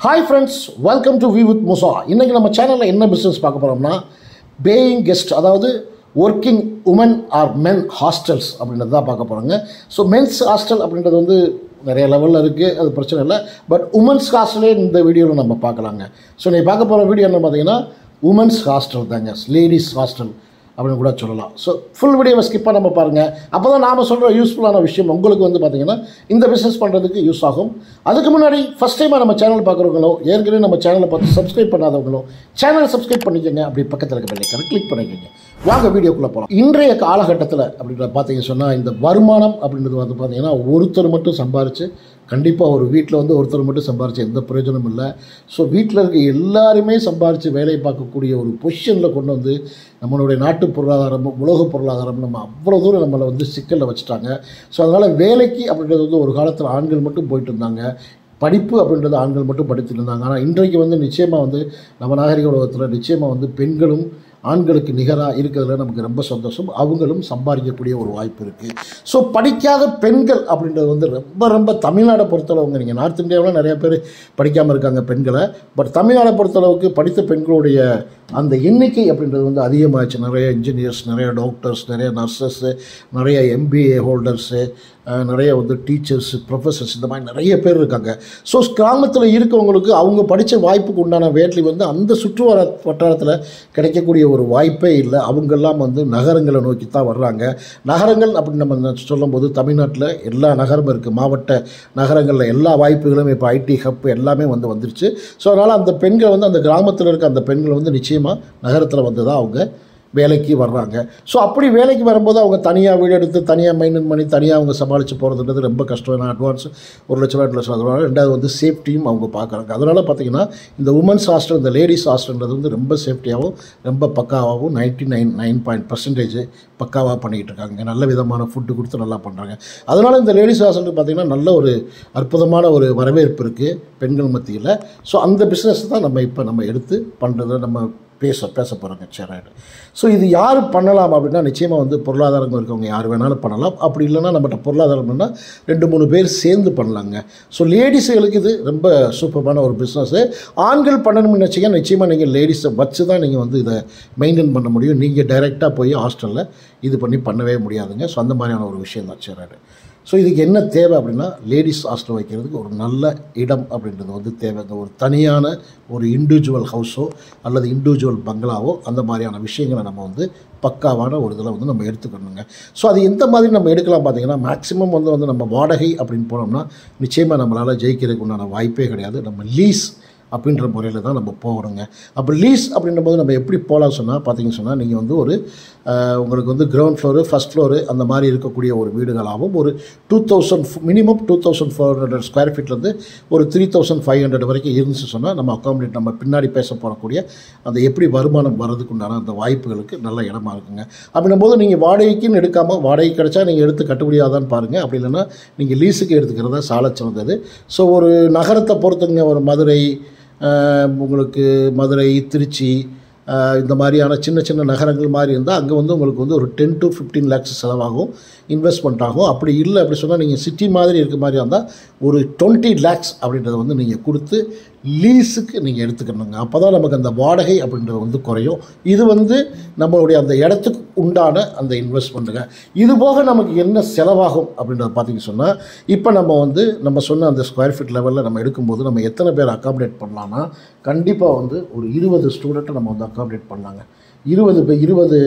hi friends welcome to V with Musa இன்றைக்கி நம்ம சேனலில் என்ன பிஸ்னஸ் பார்க்க போகிறோம்னா பேயிங் கெஸ்ட் அதாவது working women or men hostels அப்படின்றது தான் பார்க்க போகிறோங்க ஸோ மென்ஸ் ஹாஸ்டல் அப்படின்றது வந்து நிறைய லெவலில் இருக்குது அது பிரச்சனை இல்லை பட் உமன்ஸ் ஹாஸ்டலே இந்த வீடியோவில் நம்ம பார்க்கலாங்க ஸோ நீ பார்க்க போகிற வீடியோ என்ன பார்த்தீங்கன்னா உமன்ஸ் ஹாஸ்டல் தாங்க லேடிஸ் ஹாஸ்டல் அப்படின்னு கூட சொல்லலாம் ஸோ ஃபுல் வீடியோவை ஸ்கிப் பண்ணாம பாருங்கள் அப்போ தான் நாம் சொல்கிற யூஸ்ஃபுல்லான விஷயம் உங்களுக்கு வந்து பார்த்தீங்கன்னா இந்த பிஸ்னஸ் பண்ணுறதுக்கு யூஸ் ஆகும் அதுக்கு முன்னாடி ஃபஸ்ட் டைமாக நம்ம சேனல் பார்க்குறவங்களோ ஏற்கனவே நம்ம சேனலை பார்த்து சப்ஸ்கிரைப் பண்ணாதவங்களோ சேனலை சப்ஸ்கிரைப் பண்ணிக்கோங்க அப்படி பக்கத்தில் இருக்க பெல்லைக்கான கிளிக் பண்ணிக்கோங்க வாங்க வீடியோக்குள்ளே போகலாம் இன்றைய காலகட்டத்தில் அப்படின்ற பார்த்தீங்க சொன்னால் இந்த வருமானம் அப்படின்றது வந்து பார்த்தீங்கன்னா ஒருத்தர் மட்டும் சம்பாரித்து கண்டிப்பாக ஒரு வீட்டில் வந்து ஒருத்தர் மட்டும் சம்பாரித்து எந்த பிரயோஜனமும் இல்லை ஸோ வீட்டில் இருக்க எல்லாருமே சம்பாரித்து வேலை பார்க்கக்கூடிய ஒரு பொசிஷனில் கொண்டு வந்து நம்மளுடைய நாட்டு பொருளாதாரம் உலக பொருளாதாரம் நம்ம அவ்வளோ தூரம் நம்மளை வந்து சிக்கலில் வச்சுட்டாங்க ஸோ அதனால் வேலைக்கு அப்படின்றது வந்து ஒரு காலத்தில் ஆண்கள் மட்டும் போயிட்டு இருந்தாங்க படிப்பு அப்படின்றது ஆண்கள் மட்டும் படித்துட்டு இருந்தாங்க ஆனால் இன்றைக்கு வந்து நிச்சயமாக வந்து நம்ம நாகரிக உலகத்தில் நிச்சயமாக வந்து பெண்களும் ஆண்களுக்கு நிகராக இருக்கிறதுல நமக்கு ரொம்ப சந்தோஷம் அவங்களும் சம்பாதிக்கக்கூடிய ஒரு வாய்ப்பு இருக்குது ஸோ படிக்காத பெண்கள் அப்படின்றது வந்து ரொம்ப ரொம்ப தமிழ்நாடை பொறுத்தளவுங்க நீங்கள் நார்த் இந்தியாவில் நிறைய பேர் படிக்காமல் இருக்காங்க பெண்களை பட் தமிழ்நாடை பொறுத்தளவுக்கு படித்த பெண்களுடைய அந்த எண்ணிக்கை அப்படின்றது வந்து அதிகமாகிடுச்சு நிறைய இன்ஜினியர்ஸ் நிறைய டாக்டர்ஸ் நிறைய நர்சஸ்ஸு நிறைய எம்பிஏ ஹோல்டர்ஸு நிறைய வந்து டீச்சர்ஸ் ப்ரொஃபஸர்ஸ் இந்த மாதிரி நிறைய பேர் இருக்காங்க ஸோ கிராமத்தில் இருக்கவங்களுக்கு அவங்க படித்த வாய்ப்புக்கு உண்டான வேட்லி வந்து அந்த சுற்று வர வட்டாரத்தில் கிடைக்கக்கூடிய ஒரு வாய்ப்பே இல்லை அவங்கெல்லாம் வந்து நகரங்களை நோக்கி தான் வர்றாங்க நகரங்கள் அப்படின்னு நம்ம சொல்லும்போது தமிழ்நாட்டில் எல்லா நகரமும் இருக்குது மாவட்ட நகரங்களில் எல்லா வாய்ப்புகளும் இப்போ ஐடி ஹப் எல்லாமே வந்து வந்துருச்சு ஸோ அதனால் அந்த பெண்கள் வந்து அந்த கிராமத்தில் இருக்க அந்த பெண்கள் வந்து நிச்சயமாக நகரத்தில் வந்து தான் அவங்க வேலைக்கு வர்றாங்க ஸோ அப்படி வேலைக்கு வரும்போது அவங்க தனியாக வீடு எடுத்து தனியாக மெயின்டைன் பண்ணி தனியாக அவங்க சமாளித்து போகிறதுன்றது ரொம்ப கஷ்டம் ஏன்னா அட்வான்ஸ் ஒரு லட்ச ரூபா ரெண்டு லட்சம் ரூபா ரெண்டாவது வந்து சேஃப்டியும் அவங்க பார்க்குறாங்க அதனால் பார்த்தீங்கன்னா இந்த உமன்ஸ் ஹாஸ்டல் இந்த லேடிஸ் ஹாஸ்டல்ன்றது வந்து ரொம்ப சேஃப்டியாகவும் ரொம்ப பக்காவாகவும் ninety nine nine point percentage பக்காவாக பண்ணிக்கிட்டு இருக்காங்க நல்ல விதமான ஃபுட்டு கொடுத்து நல்லா பண்ணுறாங்க அதனால் இந்த லேடிஸ் ஹாஸ்டலுக்கு பார்த்திங்கன்னா நல்ல ஒரு அற்புதமான ஒரு வரவேற்பு இருக்குது பெண்கள் மத்தியில் ஸோ அந்த பிஸ்னஸ் தான் நம்ம இப்போ நம்ம எடுத்து பண்ணுறதை நம்ம பேச பேச போகிறோங்க சேராயிடு ஸோ இது யார் பண்ணலாம் அப்படின்னா நிச்சயமாக வந்து பொருளாதாரம் இருக்கவங்க யார் வேணாலும் பண்ணலாம் அப்படி இல்லைன்னா நம்மகிட்ட பொருளாதாரம்னா ரெண்டு மூணு பேர் சேர்ந்து பண்ணலாங்க ஸோ லேடிஸுகளுக்கு இது ரொம்ப சூப்பரான ஒரு பிஸ்னஸ்ஸு ஆண்கள் பண்ணணும்னு நினச்சிங்க நிச்சயமாக நீங்கள் லேடிஸை வச்சு தான் நீங்கள் வந்து இதை மெயின்டைன் பண்ண முடியும் நீங்கள் டைரெக்டாக போய் ஹாஸ்டலில் இது பண்ணி பண்ணவே முடியாதுங்க ஸோ அந்த மாதிரியான ஒரு விஷயம் தான் சேராயிடு ஸோ இதுக்கு என்ன தேவை அப்படின்னா லேடிஸ் ஹாஸ்டல் வைக்கிறதுக்கு ஒரு நல்ல இடம் அப்படின்றது வந்து தேவைங்க ஒரு தனியான ஒரு இண்டிவிஜுவல் ஹவுஸோ அல்லது இண்டிவிஜுவல் பங்களாவோ அந்த மாதிரியான விஷயங்களை நம்ம வந்து பக்காவான ஒரு இதில் வந்து நம்ம எடுத்துக்கணுங்க ஸோ அது எந்த மாதிரி நம்ம எடுக்கலாம் பார்த்தீங்கன்னா மேக்ஸிமம் வந்து வந்து நம்ம வாடகை அப்படின்னு போனோம்னா நிச்சயமாக நம்மளால் ஜெயிக்கிறதுக்கு உண்டான வாய்ப்பே கிடையாது நம்ம லீஸ் அப்படின்ற முறையில் தான் நம்ம போகணுங்க அப்போ லீஸ் அப்படின்ற போது நம்ம எப்படி போகலாம் சொன்னால் பார்த்தீங்கன்னு சொன்னால் நீங்கள் வந்து ஒரு உங்களுக்கு வந்து கிரவுண்ட் ஃப்ளோரு ஃபஸ்ட் ஃப்ளோரு அந்த மாதிரி இருக்கக்கூடிய ஒரு வீடுகளாகவும் ஒரு two thousand minimum two thousand four hundred square ஃபீட்லேருந்து ஒரு த்ரீ தௌசண்ட் ஃபைவ் ஹண்ட்ரட் வரைக்கும் இருந்துச்சு சொன்னால் நம்ம அக்காமடேட் நம்ம பின்னாடி பேச போகக்கூடிய அந்த எப்படி வருமானம் வர்றதுக்கு உண்டான அந்த வாய்ப்புகளுக்கு நல்ல இடமா இருக்குங்க அப்படின்னும் போது நீங்கள் வாடகைக்குன்னு எடுக்காமல் வாடகை கிடைச்சா நீங்கள் எடுத்து கட்டுப்படியாதான்னு பாருங்கள் அப்படி இல்லைன்னா நீங்கள் லீஸுக்கு எடுத்துக்கிறதா சால சிறந்தது ஸோ ஒரு நகரத்தை பொறுத்துங்க ஒரு மதுரை உங்களுக்கு மதுரை திருச்சி இந்த மாதிரியான சின்ன சின்ன நகரங்கள் மாதிரி இருந்தால் அங்கே வந்து உங்களுக்கு வந்து ஒரு டென் டு ஃபிஃப்டீன் லேக்ஸ் செலவாகும் இன்வெஸ்ட்மெண்ட் ஆகும் அப்படி இல்லை அப்படி சொன்னால் நீங்கள் சிட்டி மாதிரி இருக்க மாதிரி இருந்தால் ஒரு டுவெண்ட்டி லேக்ஸ் அப்படின்றத வந்து நீங்கள் கொடுத்து லீஸுக்கு நீங்கள் எடுத்துக்கணுங்க அப்போ தான் நமக்கு அந்த வாடகை அப்படின்றது வந்து குறையும் இது வந்து நம்மளுடைய அந்த இடத்துக்கு உண்டான அந்த இன்வெஸ்ட்மெண்ட்டுங்க இது போக நமக்கு என்ன செலவாகும் அப்படின்றத பார்த்தீங்கன்னு சொன்னால் இப்போ நம்ம வந்து நம்ம சொன்ன அந்த ஸ்கொயர் ஃபீட் லெவலில் நம்ம எடுக்கும்போது நம்ம எத்தனை பேர் அக்காமடேட் பண்ணலாம்னா கண்டிப்பாக வந்து ஒரு இருபது ஸ்டூடெண்ட்டை நம்ம வந்து அக்காமடேட் பண்ணலாங்க இருபது இப்போ இருபது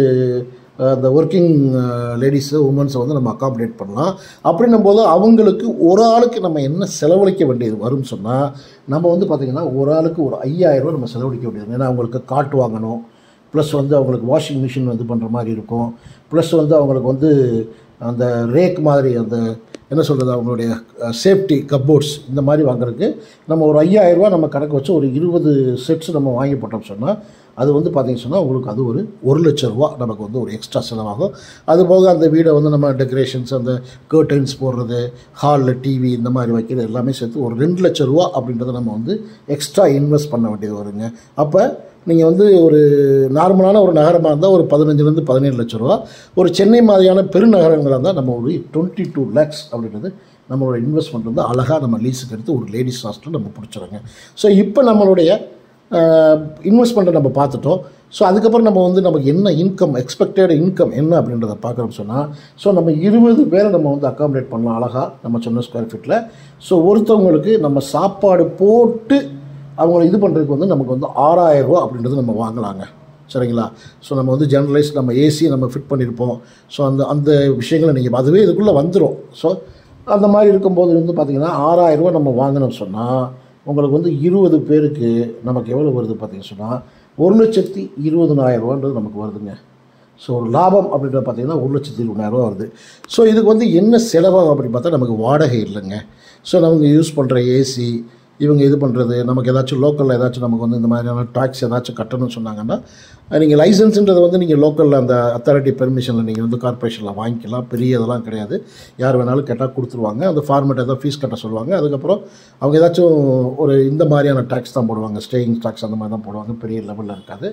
அந்த ஒர்க்கிங் லேடிஸு உமன்ஸை வந்து நம்ம அக்காமடேட் பண்ணலாம் அப்படின்னும் போது அவங்களுக்கு ஒரு ஆளுக்கு நம்ம என்ன செலவழிக்க வேண்டியது வரும்னு சொன்னால் நம்ம வந்து பார்த்திங்கன்னா ஒரு ஆளுக்கு ஒரு ஐயாயிரரூவா நம்ம செலவழிக்க வேண்டியது ஏன்னா அவங்களுக்கு காட்டு வாங்கணும் ப்ளஸ் வந்து அவங்களுக்கு வாஷிங் மிஷின் வந்து பண்ணுற மாதிரி இருக்கும் ப்ளஸ் வந்து அவங்களுக்கு வந்து அந்த ரேக் மாதிரி அந்த என்ன சொல்கிறது அவங்களுடைய சேஃப்டி கப்போர்ட்ஸ் இந்த மாதிரி வாங்குறதுக்கு நம்ம ஒரு ஐயாயிரரூவா நம்ம கணக்கு வச்சு ஒரு இருபது செட்ஸ் நம்ம வாங்கி போட்டோம் சொன்னால் அது வந்து பார்த்திங்க சொன்னால் உங்களுக்கு அது ஒரு ஒரு லட்ச ரூபா நமக்கு வந்து ஒரு எக்ஸ்ட்ரா செலவாகும் அது போக அந்த வீடை வந்து நம்ம டெக்கரேஷன்ஸ் அந்த கர்டன்ஸ் போடுறது ஹாலில் டிவி இந்த மாதிரி வைக்கிறது எல்லாமே சேர்த்து ஒரு ரெண்டு லட்ச ரூபா அப்படின்றத நம்ம வந்து எக்ஸ்ட்ரா இன்வெஸ்ட் பண்ண வேண்டியது வருங்க அப்போ நீங்கள் வந்து ஒரு நார்மலான ஒரு நகரமாக இருந்தால் ஒரு பதினஞ்சுலேருந்து பதினேழு லட்ச ரூபா ஒரு சென்னை மாதிரியான பெருநகரங்களாக இருந்தால் நம்ம ஒரு டுவெண்ட்டி டூ லேக்ஸ் அப்படின்றது நம்மளோட இன்வெஸ்ட்மெண்ட் வந்து அழகாக நம்ம லீஸுக்கு எடுத்து ஒரு லேடிஸ் ஹாஸ்டல் நம்ம பிடிச்சிருங்க ஸோ இப்போ நம்மளுடைய இன்வெஸ்ட்மெண்ட்டை நம்ம பார்த்துட்டோம் ஸோ அதுக்கப்புறம் நம்ம வந்து நமக்கு என்ன இன்கம் எக்ஸ்பெக்டட் இன்கம் என்ன அப்படின்றத பார்க்குறோம்னு சொன்னால் ஸோ நம்ம இருபது பேரை நம்ம வந்து அக்காமடேட் பண்ணலாம் அழகாக நம்ம சொன்ன ஸ்கொயர் ஃபீட்டில் ஸோ ஒருத்தவங்களுக்கு நம்ம சாப்பாடு போட்டு அவங்கள இது பண்ணுறதுக்கு வந்து நமக்கு வந்து ஆறாயிரம் ரூபா அப்படின்றது நம்ம வாங்கலாங்க சரிங்களா ஸோ நம்ம வந்து ஜெனரலைஸ் நம்ம ஏசி நம்ம ஃபிட் பண்ணியிருப்போம் ஸோ அந்த அந்த விஷயங்களை நீங்கள் அதுவே இதுக்குள்ளே வந்துடும் ஸோ அந்த மாதிரி இருக்கும்போது வந்து பார்த்திங்கன்னா ஆறாயிரம் ரூபா நம்ம வாங்கினோம்னு சொன்னால் உங்களுக்கு வந்து இருபது பேருக்கு நமக்கு எவ்வளோ வருது பார்த்தீங்கன்னு சொன்னால் ஒரு லட்சத்தி இருபதனாயிரம் ரூபான்றது நமக்கு வருதுங்க ஸோ ஒரு லாபம் அப்படின்ற பார்த்தீங்கன்னா ஒரு லட்சத்தி இருபதாயிரரூவா வருது ஸோ இதுக்கு வந்து என்ன செலவாகும் அப்படின்னு பார்த்தா நமக்கு வாடகை இல்லைங்க ஸோ நமக்கு யூஸ் பண்ணுற ஏசி இவங்க இது பண்ணுறது நமக்கு ஏதாச்சும் லோக்கலில் ஏதாச்சும் நமக்கு வந்து இந்த மாதிரியான டாக்ஸ் ஏதாச்சும் கட்டணும்னு சொன்னாங்கன்னா நீங்கள் லைசன்ஸுன்றது வந்து நீங்கள் லோக்கலில் அந்த அத்தாரிட்டி பெர்மிஷனில் நீங்கள் வந்து கார்பரேஷனில் வாங்கிக்கலாம் பெரிய இதெல்லாம் கிடையாது யார் வேணாலும் கேட்டால் கொடுத்துருவாங்க அந்த ஃபார்மேட் ஏதாவது ஃபீஸ் கட்ட சொல்லுவாங்க அதுக்கப்புறம் அவங்க ஏதாச்சும் ஒரு இந்த மாதிரியான டேக்ஸ் தான் போடுவாங்க ஸ்டேயிங் டாக்ஸ் அந்த மாதிரி தான் போடுவாங்க பெரிய லெவலில் இருக்காது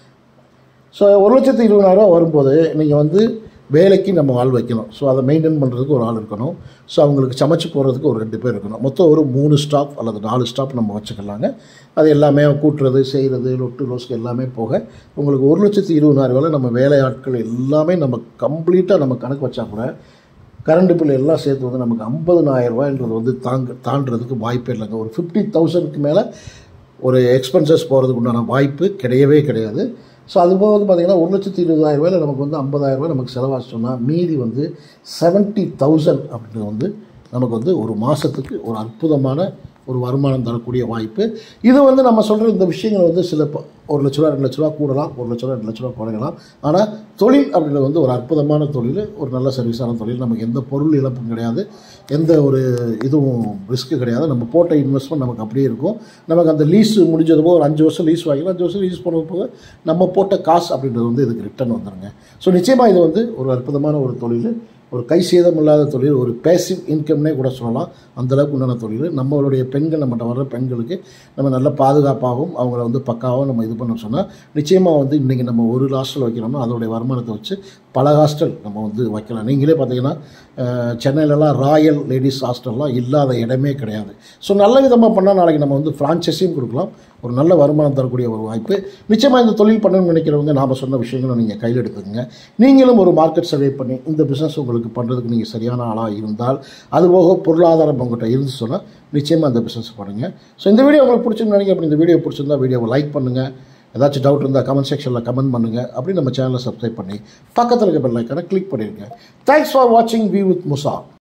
ஸோ ஒரு லட்சத்து இருபதாயிரரூவா வரும்போது நீங்கள் வந்து வேலைக்கு நம்ம ஆள் வைக்கணும் ஸோ அதை மெயின்டைன் பண்ணுறதுக்கு ஒரு ஆள் இருக்கணும் ஸோ அவங்களுக்கு சமைச்சு போகிறதுக்கு ஒரு ரெண்டு பேர் இருக்கணும் மொத்தம் ஒரு மூணு ஸ்டாஃப் அல்லது நாலு ஸ்டாஃப் நம்ம வச்சுக்கலாங்க அது எல்லாமே கூட்டுறது செய்கிறது லொட்டு லோஸ்க்கு எல்லாமே போக உங்களுக்கு ஒரு லட்சத்து இருபதாயிரம் ரூபாயில் நம்ம வேலை ஆட்கள் எல்லாமே நம்ம கம்ப்ளீட்டாக நம்ம கணக்கு வச்சா கூட கரண்ட் பில் எல்லாம் சேர்த்து வந்து நமக்கு ஐம்பதுனாயிரம் ரூபாய்ன்றது வந்து தாங்க தாண்டறதுக்கு வாய்ப்பே இல்லைங்க ஒரு ஃபிஃப்டி தௌசண்ட்க்கு மேலே ஒரு எக்ஸ்பென்சஸ் போகிறதுக்கு உண்டான வாய்ப்பு கிடையவே கிடையாது ஸோ அதுபோக வந்து பார்த்திங்கன்னா ஒரு லட்சத்தி இருபதாயிரம் ரூபாயில் நமக்கு வந்து ஐம்பதாயிரம் ரூபாய் நமக்கு செலவாச்சு சொன்னால் மீதி வந்து செவன்ட்டி தௌசண்ட் அப்படின்றது வந்து நமக்கு வந்து ஒரு மாதத்துக்கு ஒரு அற்புதமான ஒரு வருமானம் தரக்கூடிய வாய்ப்பு இது வந்து நம்ம சொல்கிற இந்த விஷயங்கள் வந்து சில ப- ஒரு லட்ச ரூபா ரெண்டு லட்ச ரூபா கூடலாம் ஒரு லட்ச ரூபா ரெண்டு லட்ச ரூபா குறையலாம் ஆனால் தொழில் அப்படின்றது வந்து ஒரு அற்புதமான தொழில் ஒரு நல்ல சர்வீஸான தொழில் நமக்கு எந்த பொருள் இழப்பும் கிடையாது எந்த ஒரு இதுவும் ரிஸ்க்கு கிடையாது நம்ம போட்ட இன்வெஸ்ட்மெண்ட் நமக்கு அப்படியே இருக்கும் நமக்கு அந்த லீஸ் முடிஞ்சது போக ஒரு அஞ்சு வருஷம் லீஸ் வாங்கிக்கலாம் அஞ்சு வருஷம் லீஸ் பண்ண போக நம்ம போட்ட காசு அப்படின்றது வந்து இதுக்கு ரிட்டர்ன் வந்துருங்க ஸோ நிச்சயமாக இது வந்து ஒரு அற்புதமான ஒரு தொழில் ஒரு கை சேதம் இல்லாத தொழில் ஒரு பேசிவ் இன்கம்னே கூட சொல்லலாம் அந்த அளவுக்கு உண்டான தொழில் நம்மளுடைய பெண்கள் நம்மகிட்ட வர்ற பெண்களுக்கு நம்ம நல்ல பாதுகாப்பாகவும் அவங்கள வந்து பக்காவாகவும் நம்ம இது பண்ண சொன்னால் நிச்சயமாக வந்து இன்றைக்கி நம்ம ஒரு ஹாஸ்டல் வைக்கிறோம்னா அதோடைய வருமானத்தை வச்சு பல ஹாஸ்டல் நம்ம வந்து வைக்கலாம் நீங்களே பார்த்தீங்கன்னா அஹ், சென்னையிலலாம் ராயல் லேடிஸ் ஹாஸ்டல்லாம் இல்லாத இடமே கிடையாது ஸோ நல்ல விதமாக பண்ணால் நாளைக்கு நம்ம வந்து ஃப்ரான்ச்சைஸியும் கொடுக்கலாம் ஒரு நல்ல வருமானம் தரக்கூடிய ஒரு வாய்ப்பு நிச்சயமாக இந்த தொழில் பண்ணணும்னு நினைக்கிறவங்க நாம் சொன்ன விஷயங்களை நீங்கள் கையில் எடுத்துக்கங்க நீங்களும் ஒரு மார்க்கெட் சர்வே பண்ணி இந்த பிஸ்னஸ் உங்களுக்கு பண்ணுறதுக்கு நீங்கள் சரியான ஆளாக இருந்தால் அதுபோக பொருளாதாரம் உங்கள்கிட்ட இருந்து சொன்னால் நிச்சயமாக அந்த பிஸ்னஸ் பண்ணுங்கள் ஸோ இந்த வீடியோ உங்களுக்கு பிடிச்சிருந்து நினைக்க அப்படி இந்த வீடியோ பிடிச்சிருந்தா வீடியோவை லைக் பண்ணுங்கள் ஏதாச்சும் டவுட் இருந்தால் கமெண்ட் செக்ஷனில் கமெண்ட் பண்ணுங்கள் அப்படி நம்ம சேனலை சப்ஸ்கிரைப் பண்ணி பக்கத்தில் இருக்க பெல் ஐக்கானை கிளிக் பண்ணிடுங்க தேங்க்ஸ் ஃபார் வாட்சிங் வி வித் முசா